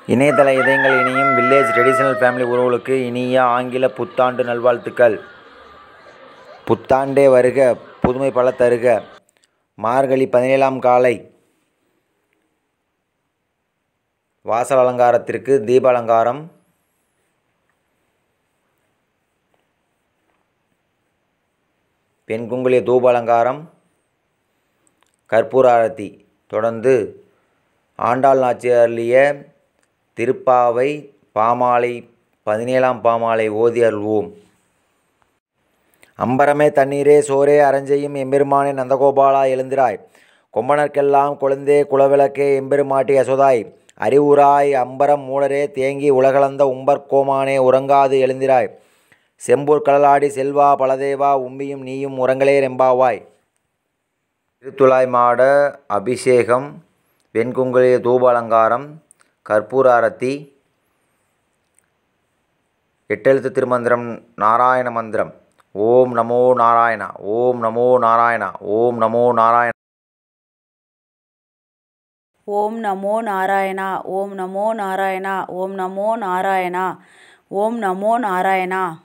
இணையதள இதயங்கள் இணையும் வில்லேஜ் ட்ரெடிஷனல் ஃபேமிலி உறவுகளுக்கு இனிய ஆங்கில புத்தாண்டு நல்வாழ்த்துக்கள் புத்தாண்டே வருக புதுமை பல தருக மார்கழி பதினேழாம் காலை வாசல் அலங்காரத்திற்கு தீப அலங்காரம் பெண் குங்குளிய தூப அலங்காரம் கற்பூர ஆரத்தி தொடர்ந்து ஆண்டாள் நாச்சியார் அருளிய திருப்பாவை பாமாலை பதினேழாம் பாமாலை ஓதி அருள்வோம் அம்பரமே தண்ணீரே சோரே அரஞ்செய்யும் எம்பெருமானே நந்தகோபாலா எழுந்திராய் கொம்பனர்க்கெல்லாம் கொழுந்தே குலவிளக்கே எம்பெருமாட்டி யசோதாய் அறிவுராய் அம்பரம் மூடரே தேங்கி உலகளந்த உம்பர் கோமானே உறங்காது எழுந்திராய் செம்பூர் கடலாடி செல்வா பலதேவா உம்பியும் நீயும் உறங்களே ரெம்பாவாய் திருத்துழாய் மாட அபிஷேகம் வெண்குங்குளிய தூப அலங்காரம் கற்பூர ஆரத்தி எட்டெழுத்து திருமந்திரம் நாராயண மந்திரம் ஓம் நமோ நாராயணா ஓம் நமோ நாராயணா ஓம் நமோ நாராயண ஓம் நமோ நாராயணா ஓம் நமோ நாராயணா ஓம் நமோ நாராயணா ஓம் நமோ நாராயணா